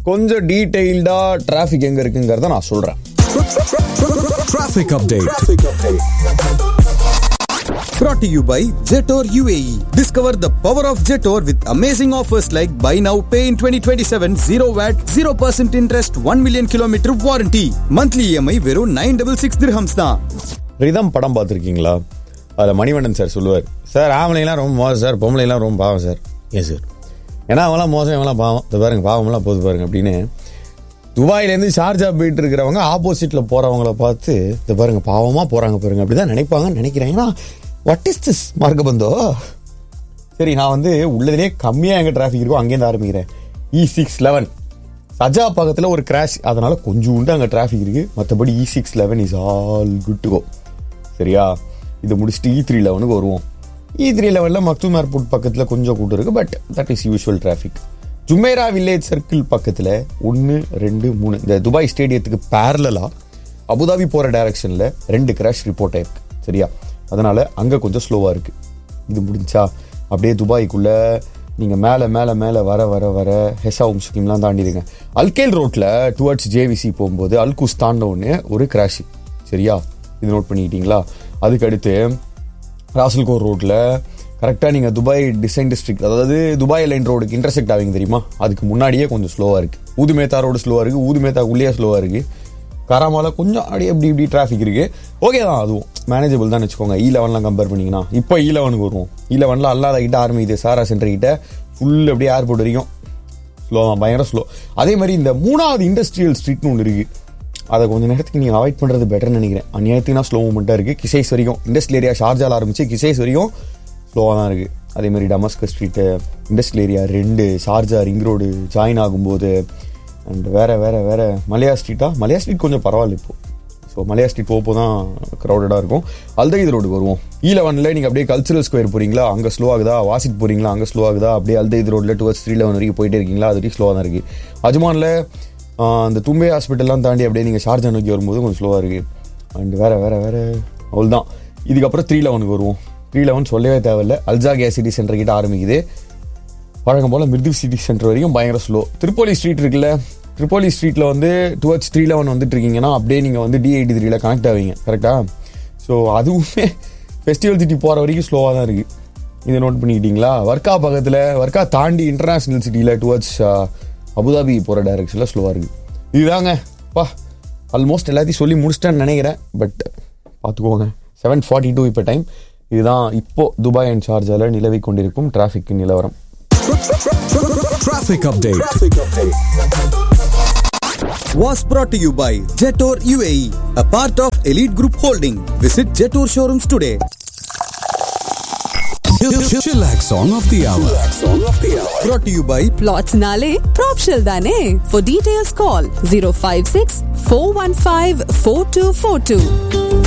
கொஞ்சம் டீடைல்டா டிராஃபிக் எங்க இருக்குங்கிறத நான் சொல்றேன் Traffic update. Brought to you by Jetor UAE. Discover the power of Jetor with amazing offers like buy now, pay in 2027, 0 VAT, 0% interest, 1 million kilometer warranty. Monthly EMI வெறும் 966 dirhams தான். Rhythm படம் பார்த்துருக்கீங்களா அதில் Manivannan sir சொல்லுவார் sir ஆம்பளைங்களாம் ரொம்ப மோசம் sir பொம்பளைங்களாம் ரொம்ப பாவம் சார் ஏன் சார் ஏன்னா அவங்களாம் மோசம் இவங்களாம் பாவம் இந்த பாருங்க பாவம்லாம் போது பாருங்க அப்படின்னு துபாயிலேருந்து ஷார்ஜா போயிட்டு இருக்கிறவங்க ஆப்போசிட்டில் போகிறவங்கள பார்த்து இந்த பாருங்க பாவமாக போகிறாங்க பாருங்க அப்படி தான் நினைப்பாங்கன்னு நினைக்கிறேன் ஏன்னா வாட் இஸ் திஸ் மார்க்கபந்தோ சரி நான் வந்து உள்ளதுலேயே கம்மியாக எங்கே டிராஃபிக் இருக்கோ அங்கேருந்து ஆரம்பிக்கிறேன் இ சிக்ஸ் லெவன் சஜா பக்கத்தில் ஒரு கிராஷ் அதனால கொஞ்சோண்டு அங்கே டிராஃபிக் இருக்கு மற்றபடி E six eleven is all good to go சரியா இதை முடிச்சுட்டு இ த்ரீ லெவனுக்கு வருவோம் இ த்ரீ லெவனில் மக்தூம் ஏர்போர்ட் பக்கத்தில் கொஞ்சம் கூட்டம் இருக்கு but that is usual traffic Jumeirah village circle பக்கத்தில் ஒன்று ரெண்டு மூணு இந்த துபாய் ஸ்டேடியத்துக்கு பேரலாக அபுதாபி போகிற டைரக்ஷனில் ரெண்டு கிராஷ் ரிப்போர்ட் ஆயிருக்கு சரியா அதனால அங்கே கொஞ்சம் ஸ்லோவாக இருக்கு இது முடிஞ்சா அப்படியே துபாய்க்குள்ள நீங்கள் மேலே மேலே மேலே வர வர வர ஹெசா உம்ஸ்கிம்லாம் தாண்டிடுங்க அல்கேல் ரோட்டில் டுவர்ட்ஸ் ஜேவிசி போகும்போது அல்குஸ் தாண்ட உடனே ஒரு கிராஷ் சரியா இது நோட் பண்ணிக்கிட்டீங்களா அதுக்கு அடுத்து ராசல்கோர் ரோட்டில் கரெக்டாக நீங்கள் துபாய் டிசைன் டிஸ்ட்ரிக்ட் அதாவது துபாய் லைன் ரோடுக்கு இன்டர்செக்ட் ஆவீங்க தெரியுமா அதுக்கு முன்னாடியே கொஞ்சம் ஸ்லோவாக இருக்குது ஊதுமேத்தா ரோடு ஸ்லோவாக இருக்குது ஊதுமேத்தா உள்ளே ஸ்லோவாக இருக்குது கராமால கொஞ்சம் அப்படியே இப்படி இப்படி டிராஃபிக் இருக்கு ஓகே தான் அதுவும் மேனேஜபிள் தான் வச்சுக்கோங்க இ லெவன்லாம் கம்பேர் பண்ணிங்கன்னா இப்போ இ லெவனுக்கு வருவோம் இ லெவனில் அல்லாத கிட்ட ஆரம்பிக்குது சாரா சென்டர் கிட்ட ஃபுல் அப்படியே ஏர்போர்ட் வரைக்கும் ஸ்லோ தான் பயங்கர ஸ்லோ அதே மாதிரி இந்த மூணாவது இண்டஸ்ட்ரியல் ஸ்ட்ரீட்னு ஒன்று இருக்கு அதை கொஞ்சம் நேரத்துக்கு நீங்கள் அவாய்ட் பண்ணுறது பெட்டர்னு நினைக்கிறேன் அந்நியத்துக்குனா ஸ்லோ மூமெண்ட்டாக இருக்குது கிசைஸ் வரைக்கும் இண்டஸ்ட்ரியல் ஏரியா ஷார்ஜால் ஆரம்பிச்சு கிசைஸ் வரைக்கும் ஸ்லோவாக தான் இருக்குது அதே மாதிரி டமஸ்கஸ் ஸ்ட்ரீட்டு இண்டஸ்ட்ரியல் ஏரியா ரெண்டு ஷார்ஜா ரிங் ரோடு ஜாயின் ஆகும்போது அண்ட் வேற வேற வேற மலையா ஸ்ட்ரீட்டா மலையா ஸ்ட்ரீட் கொஞ்சம் பரவாயில்ல இப்போ ஸோ மலையா ஸ்ட்ரீட் போப்போ தான் க்ரௌடடாக இருக்கும் அல்தைத் ரோடு வருவோம் ஈ லெவனில் நீங்கள் அப்படியே கல்ச்சுரல் ஸ்கொயர் போறீங்களா அங்கே ஸ்லோ ஆகுதா வாசிட் போறீங்களா அங்கே ஸ்லோ ஆகுதா அப்படியே அல்தைத் ரோட்டில் டுவர்ஸ் த்ரீ லெவன் வரைக்கும் போயிட்டே இருக்கீங்களா அது வரைக்கும் ஸ்லோவாக தான் இருக்குது அஜ்மானில் அந்த தும்பே ஹாஸ்பிட்டல்லாம் தாண்டி அப்படியே நீங்கள் ஷார்ஜா நோக்கி வரும்போது கொஞ்சம் ஸ்லோவாக இருக்குது அண்ட் வேற வேற வேற அவ்வளோதான் இதுக்கப்புறம் த்ரீ லெவனுக்கு வருவோம் த்ரீ லெவன் சொல்லவே தேவையில்ல அல்ஜா கேஸ் சிட்டி சென்டர் கிட்ட ஆரம்பிக்குது வழக்கம் போல் மிர்து சிட்டி சென்டர் வரைக்கும் பயங்கர ஸ்லோ திருப்போலி ஸ்ட்ரீட் இருக்குல்ல திருப்போலி ஸ்ட்ரீட்டில் வந்து டுவர்ட்ஸ் த்ரீ லெவன் வந்துட்டு இருக்கீங்கன்னா அப்படியே நீங்கள் வந்து டி எயிட்டி த்ரீல கனெக்ட் ஆவீங்க கரெக்டாக ஸோ அதுவுமே ஃபெஸ்டிவல் சிட்டி போகிற வரைக்கும் ஸ்லோவாக தான் இருக்குது இதை நோட் பண்ணிக்கிட்டீங்களா வர்க்கா பக்கத்தில் வர்க்கா தாண்டி இன்டர்நேஷ்னல் சிட்டியில் டுவர்ட்ஸ் அபுதாபி போகிற டைரக்ஷனில் ஸ்லோவாக இருக்குது இதுதாங்க பா ஆல்மோஸ்ட் எல்லாத்தையும் சொல்லி முடிச்சிட்டேன்னு நினைக்கிறேன் பட் பார்த்துக்கோங்க செவன் ஃபார்ட்டி டூ இப்போ டைம் இதுதான் இப்போ துபாய் அண்ட் ஷார்ஜால நிலவி கொண்டிருக்கும் டிராஃபிக் நிலவரம் Traffic update. Was brought to you by Jetor UAE, a part of Elite Group Holding. Visit Jetor showrooms today. Chillax song of the hour. Brought to you by Plots Nale, Propshell Dane. For details, call 056 415 4242.